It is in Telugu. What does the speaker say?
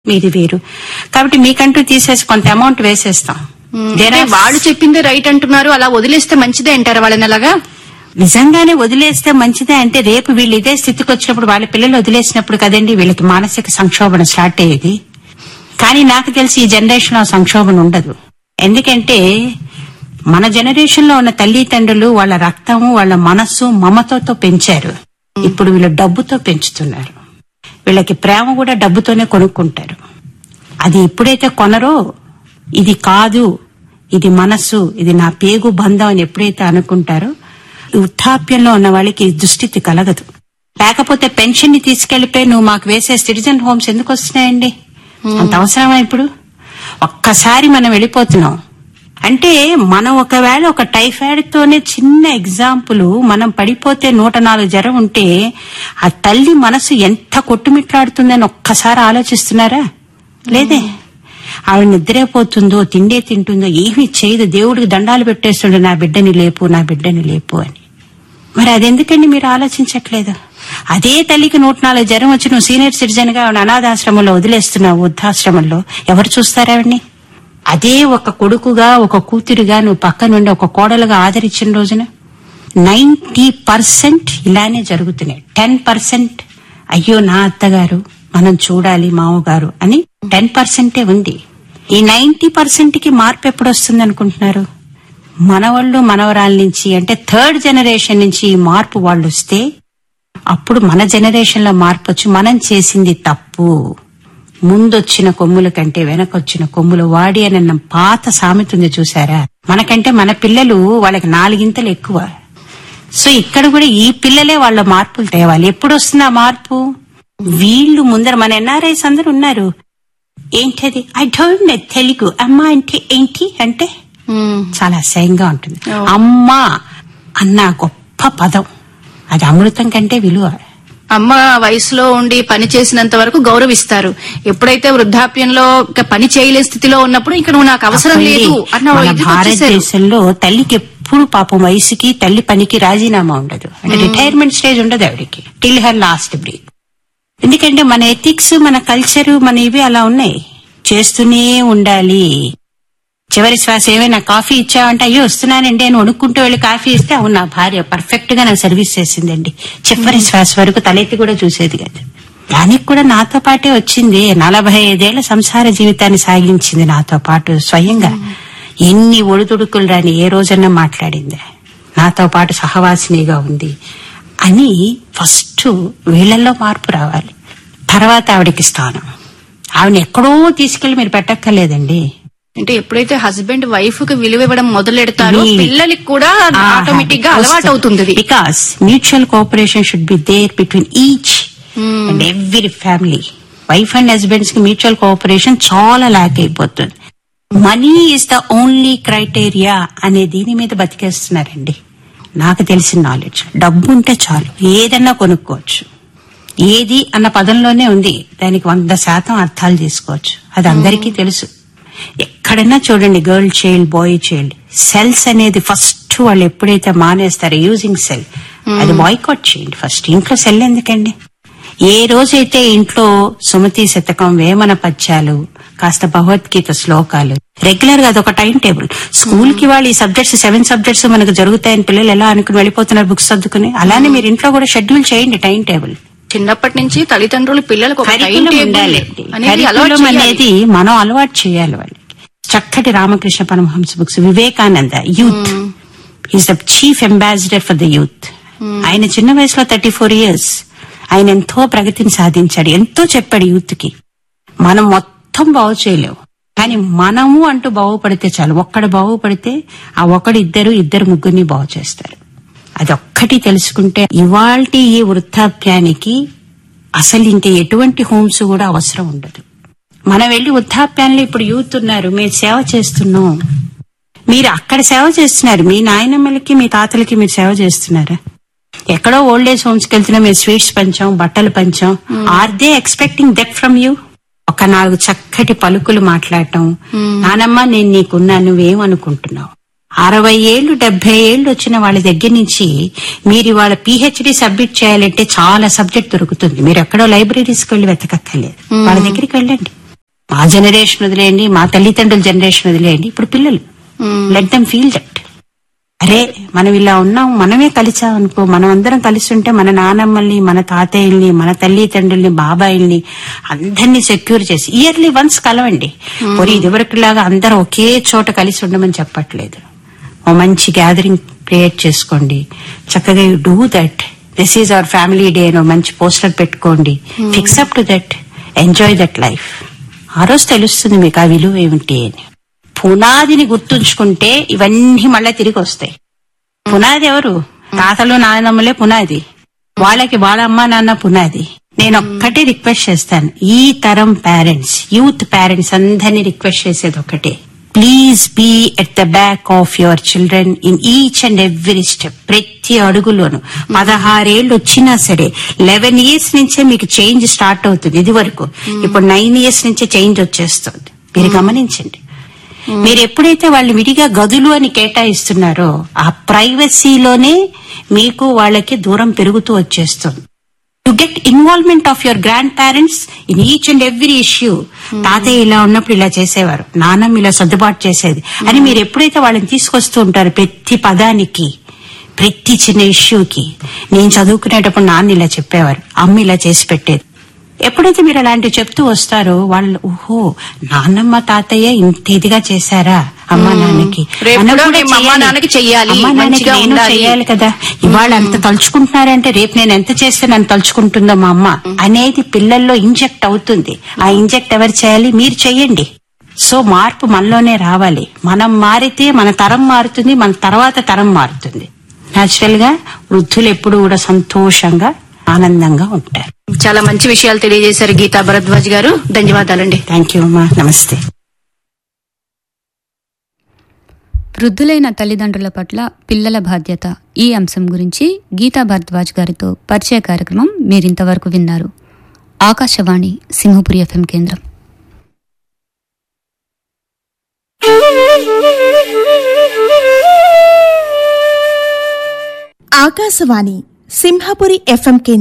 మీది వేరు కాబట్టి మీకంటూ తీసేసి కొంత అమౌంట్ వేసేస్తాం There అంటే are- వాళ్ళు చెప్పిందే రైట్ అంటున్నారు అలా వదిలేస్తే మంచిదే అంటారు వాళ్ళని అలాగా నిజంగానే వదిలేస్తే మంచిదే అంటే రేపు వీళ్ళు ఇదే స్థితికి వచ్చినప్పుడు వాళ్ళ పిల్లలు వదిలేసినప్పుడు కదండి వీళ్ళకి మానసిక సంక్షోభణ స్టార్ట్ అయ్యేది కానీ నాకు తెలిసి ఈ జనరేషన్ లో సంక్షోభణ ఉండదు ఎందుకంటే మన జనరేషన్ లో ఉన్న తల్లిదండ్రులు వాళ్ళ రక్తము వాళ్ళ మనస్సు మమతతో పెంచారు ఇప్పుడు వీళ్ళు డబ్బుతో పెంచుతున్నారు వీళ్ళకి ప్రేమ కూడా డబ్బుతోనే కొనుక్కుంటారు అది ఎప్పుడైతే కొనరో ఇది కాదు ఇది మనస్సు ఇది నా పేగు బంధం అని ఎప్పుడైతే అనుకుంటారో ఈ వృద్ధాప్యంలో ఉన్న వాళ్ళకి ఈ దుస్థితి కలగదు లేకపోతే పెన్షన్ ని తీసుకెళ్లిపోయి నువ్వు మాకు వేసే సిటిజన్ హోమ్స్ ఎందుకు వస్తున్నాయండి అంత అవసరమా ఇప్పుడు ఒక్కసారి మనం వెళ్ళిపోతున్నాం అంటే మనం ఒకవేళ ఒక టైఫాయిడ్ తోనే చిన్న ఎగ్జాంపుల్ మనం పడిపోతే నూట నాలుగు జ్వరం ఉంటే ఆ తల్లి మనసు ఎంత కొట్టుమిట్లాడుతుందని ఒక్కసారి ఆలోచిస్తున్నారా లేదే ఆవిడ నిద్రైపోతుందో తిండే తింటుందో ఏమీ చేయదు దేవుడికి దండాలు పెట్టేస్తుండే నా బిడ్డని లేపు నా బిడ్డని లేపు అని మరి అదెందుకండి మీరు ఆలోచించట్లేదు అదే తల్లికి నూట నాలుగు జ్వరం వచ్చి నువ్వు సీనియర్ సిటిజన్ గా ఆవిడ అనాథాశ్రమంలో వదిలేస్తున్నావు వృద్ధాశ్రమంలో ఎవరు చూస్తారా ఆవిడ్ని అదే ఒక కొడుకుగా ఒక కూతురుగా నువ్వు పక్క నుండి ఒక కోడలుగా ఆదరించిన రోజున నైన్టీ పర్సెంట్ ఇలానే జరుగుతున్నాయి టెన్ పర్సెంట్ అయ్యో నా అత్తగారు మనం చూడాలి మామగారు అని టెన్ పర్సెంటే ఉంది ఈ నైన్టీ పర్సెంట్ కి మార్పు ఎప్పుడు వస్తుంది అనుకుంటున్నారు మనవాళ్ళు మనవరాల నుంచి అంటే థర్డ్ జనరేషన్ నుంచి ఈ మార్పు వాళ్ళు వస్తే అప్పుడు మన జనరేషన్ లో మార్పు వచ్చి మనం చేసింది తప్పు ముందొచ్చిన కొమ్ముల కంటే వెనకొచ్చిన కొమ్ములు వాడి అని అన్న పాత సామెత ఉంది చూసారా మనకంటే మన పిల్లలు వాళ్ళకి నాలుగింతలు ఎక్కువ సో ఇక్కడ కూడా ఈ పిల్లలే వాళ్ళ మార్పులు తేవాలి ఎప్పుడు వస్తుంది ఆ మార్పు వీళ్ళు ముందర మన ఎన్ఆర్ఐస్ అందరు ఉన్నారు ఏంటది ఐ డోంట్ నో తెలుగు అమ్మా అంటే ఏంటి అంటే చాలా అసహ్యంగా ఉంటుంది అమ్మా అన్న గొప్ప పదం అది అమృతం కంటే విలువ అమ్మ వయసులో ఉండి పని చేసినంత వరకు గౌరవిస్తారు ఎప్పుడైతే వృద్ధాప్యంలో ఇక పని చేయలే స్థితిలో ఉన్నప్పుడు ఇక నువ్వు నాకు అవసరం లేదు అన్న మన ఇదికి వచ్చేసారు. భారతదేశంలో తల్లికి ఎప్పుడు పాపం వయసుకి తల్లి పనికి రాజీనామా ఉండదు అంటే రిటైర్మెంట్ స్టేజ్ ఉండదు ఆవిడకి టిల్ హర్ లాస్ట్ బ్రీత్ ఎందుకంటే మన ఎథిక్స్ మన కల్చర్ మన ఇవి అలా ఉన్నాయి చేస్తూనే ఉండాలి చివరి శ్వాస ఏమైనా కాఫీ ఇచ్చావంటే అయ్యో వస్తున్నానండి అని వణుక్కుంటూ వెళ్ళి కాఫీ ఇస్తే అవును నా భార్య పర్ఫెక్ట్ గా నాకు సర్వీస్ చేసిందండి చివరి శ్వాస వరకు తలెత్తి కూడా చూసేది కాదు దానికి కూడా నాతో పాటే వచ్చింది నలభై ఐదేళ్ల సంసార జీవితాన్ని సాగించింది నాతో పాటు స్వయంగా ఎన్ని ఒడిదుడుకులు రాని ఏ రోజన్నా మాట్లాడింది నాతో పాటు సహవాసినిగా ఉంది అని ఫస్ట్ వీళ్ళల్లో మార్పు రావాలి తర్వాత ఆవిడకి స్థానం ఆవిడ ఎక్కడో తీసుకెళ్లి మీరు పెట్టక్కర్లేదండి అంటే ఎప్పుడైతే హస్బెండ్ వైఫ్ కి విలువ ఇవ్వడం మొదలెడతారో మీ- పిల్లలకి కూడా ఆటోమేటిక్ గా అలవాటు అవుతుంది because mutual cooperation should be there between each and every family wife and husbands కి మ్యూచువల్ కోఆపరేషన్ చాలా ల్యాక్ అయిపోతుంది money is the only criteria అనే దీని మీద బతికేస్తున్నారండి నాకు తెలిసిన నాలెడ్జ్ డబ్బు ఉంటే చాలు ఏదన్నా కొనుక్కోవచ్చు ఏది అన్న పదంలోనే ఉంది దానికి వంద శాతం అర్థాలు తీసుకోవచ్చు అది అందరికీ తెలుసు ఎక్కడైనా చూడండి girl child boy child cells అనేది ఫస్ట్ వాళ్ళు ఎప్పుడైతే మానేస్తారో యూజింగ్ సెల్ అది బాయ్కాట్ చేయండి ఫస్ట్ ఇంట్లో సెల్ ఎందుకండి ఏ రోజైతే ఇంట్లో సుమతి శతకం వేమన పద్యాలు కాస్త భగవద్గీత శ్లోకాలు రెగ్యులర్ గా అదొక టైం టేబుల్ స్కూల్ కి వాళ్ళు ఈ సబ్జెక్ట్స్ సెవెన్ సబ్జెక్ట్స్ మనకు జరుగుతాయని పిల్లలు ఎలా అనుకుని వెళ్ళిపోతున్నారు బుక్స్ సర్దుకుని అలానే మీరు ఇంట్లో కూడా షెడ్యూల్ చేయండి టైం టేబుల్ చిన్నప్పటి నుంచి తల్లిదండ్రులు పిల్లలకు ఒక టైం కరికులం టేబుల్ ఉండాలండి అనేది అలవాటు కరికులం చేయాలి. అనేది మనం అలవాటు చేయాలి వాళ్ళకి చక్కటి Ramakrishna Paramahamsa books Vivekananda youth is the chief ambassador for the youth ఆయన చిన్న వయసులో థర్టీ ఫోర్ ఇయర్స్ ఆయన ఎంతో ప్రగతిని సాధించాడు ఎంతో చెప్పాడు యూత్ కి మనం మొత్తం బాగు చేయలేము కానీ మనము అంటూ బాగుపడితే చాలు ఒక్కడు బాగుపడితే ఆ ఒకడు ఇద్దరు ఇద్దరు ముగ్గురిని బాగు చేస్తారు అది ఒక్కటి తెలుసుకుంటే ఇవాల్టి ఈ వృద్ధాప్యానికి అసలు ఇంక ఎటువంటి హోమ్స్ కూడా అవసరం ఉండదు మనం వెళ్లి వృద్ధాప్యాల్లో ఇప్పుడు యూత్ ఉన్నారు మేము సేవ చేస్తున్నాం మీరు అక్కడ సేవ చేస్తున్నారు మీ నాయనమ్మలకి మీ తాతలకి మీరు సేవ చేస్తున్నారా ఎక్కడో ఓల్డ్ ఏజ్ హోమ్స్ కి వెళ్తున్నా మేము స్వీట్స్ పంచాం బట్టలు పంచాం are they expecting that from you ఒక నాలుగు చక్కటి పలుకులు మాట్లాడటం నానమ్మ నేను నీకున్నాను నువ్వేమనుకుంటున్నావు అరవై ఏళ్లు డెబ్బై ఏళ్లు వచ్చిన వాళ్ళ దగ్గర నుంచి మీరు ఇవాళ పిహెచ్డి సబ్మిట్ చేయాలంటే చాలా సబ్జెక్ట్ దొరుకుతుంది మీరు ఎక్కడో లైబ్రరీస్కి వెళ్ళి వెతకక్కర్లేదు వాళ్ళ దగ్గరికి వెళ్ళండి మా జనరేషన్ వదిలేయండి మా తల్లిదండ్రుల జనరేషన్ వదిలేయండి ఇప్పుడు పిల్లలు లెట్ దమ్ ఫీల్ దట్ అరే మనం ఇలా ఉన్నాం మనమే కలిసాం అనుకో మనం అందరం కలిసి ఉంటే మన నానమ్మల్ని మన తాతయ్యల్ని మన తల్లిదండ్రుల్ని బాబాయిల్ని అందరినీ సెక్యూర్ చేసి ఇయర్లీ వన్స్ కలవండి మరి ఇదివరకులాగా అందరం ఒకే చోట కలిసి ఉండమని చెప్పట్లేదు ఓ మంచి గ్యాదరింగ్ క్రియేట్ చేసుకోండి చక్కగా you do that this is our family day అని ఓ మంచి పోస్టర్ పెట్టుకోండి fix up to that enjoy that life ఆ రోజు తెలుస్తుంది మీకు ఆ విలువ ఏమిటి అని పునాదిని గుర్తుంచుకుంటే ఇవన్నీ మళ్ళా తిరిగి వస్తాయి పునాది ఎవరు తాతలు నాయనమ్మలే పునాది వాళ్ళకి వాళ్ళ అమ్మ నాన్న పునాది నేను ఒక్కటే రిక్వెస్ట్ చేస్తాను ఈ తరం పేరెంట్స్ యూత్ పేరెంట్స్ అందరినీ రిక్వెస్ట్ చేసేది ఒకటే please be at the back of your children in each and every step ప్రతి అడుగులోను పదహారేళ్లు వచ్చినా సరే లెవెన్ ఇయర్స్ నుంచే మీకు చేంజ్ స్టార్ట్ అవుతుంది ఇది వరకు ఇప్పుడు నైన్ ఇయర్స్ నుంచే చేంజ్ వచ్చేస్తుంది మీరు గమనించండి మీరు ఎప్పుడైతే వాళ్ళు విడిగా గదులు అని కేటాయిస్తున్నారో ఆ ప్రైవసీలోనే మీకు వాళ్ళకి దూరం పెరుగుతూ వచ్చేస్తుంది to get involvement of your grandparents in each and every issue తాతయ్య ఇలా ఉన్నప్పుడు ఇలా చేసేవారు నాన్నమ్మ ఇలా సర్దుబాటు చేసేది అని మీరు ఎప్పుడైతే వాళ్ళని తీసుకొస్తూ ఉంటారు ప్రతి పదానికి ప్రతి చిన్న ఇష్యూకి నేను చదువుకునేటప్పుడు నాన్న ఇలా చెప్పేవారు అమ్మ ఇలా చేసి పెట్టేది ఎప్పుడైతే మీరు అలాంటివి చెప్తూ వస్తారో వాళ్ళు ఓహో నాన్నమ్మ తాతయ్య ఇంత ఇదిగా చేశారా అమ్మ నాన్నకి రేపు మనం కూడా కూడా మేము అమ్మా చేయాలి. నాన్నకి చెయ్యాలి, అమ్మా నాన్నకి మంచిగా నేను ఉండాలి. చేయాలి కదా ఇవాళ అంత తలుచుకుంటున్నారంటే రేపు నేను ఎంత చేస్తే నన్ను తలుచుకుంటుందో మా అమ్మ అనేది పిల్లల్లో ఇంజెక్ట్ అవుతుంది ఆ ఇంజెక్ట్ ఎవరు చేయాలి మీరు చెయ్యండి సో మార్పు మనలోనే రావాలి మనం మారితే మన తరం మారుతుంది మన తర్వాత తరం మారుతుంది నేచురల్ గా వృద్ధులు ఎప్పుడు కూడా సంతోషంగా ఆనందంగా ఉంటారు చాలా మంచి విషయాలు తెలియజేశారు గీతా భరద్వాజ్ గారు ధన్యవాదాలండి థ్యాంక్ యూ అమ్మా నమస్తే వృద్ధులైన తల్లిదండ్రుల పట్ల పిల్లల బాధ్యత ఈ అంశం గురించి గీతా భరద్వాజ్ గారితో పరిచయ కార్యక్రమం మీరింతవరకు విన్నారు ఆకాశవాణి సింహపురి ఎఫ్ఎం కేంద్రం ఆకాశవాణి సింహపురి ఎఫ్ఎం కేంద్రం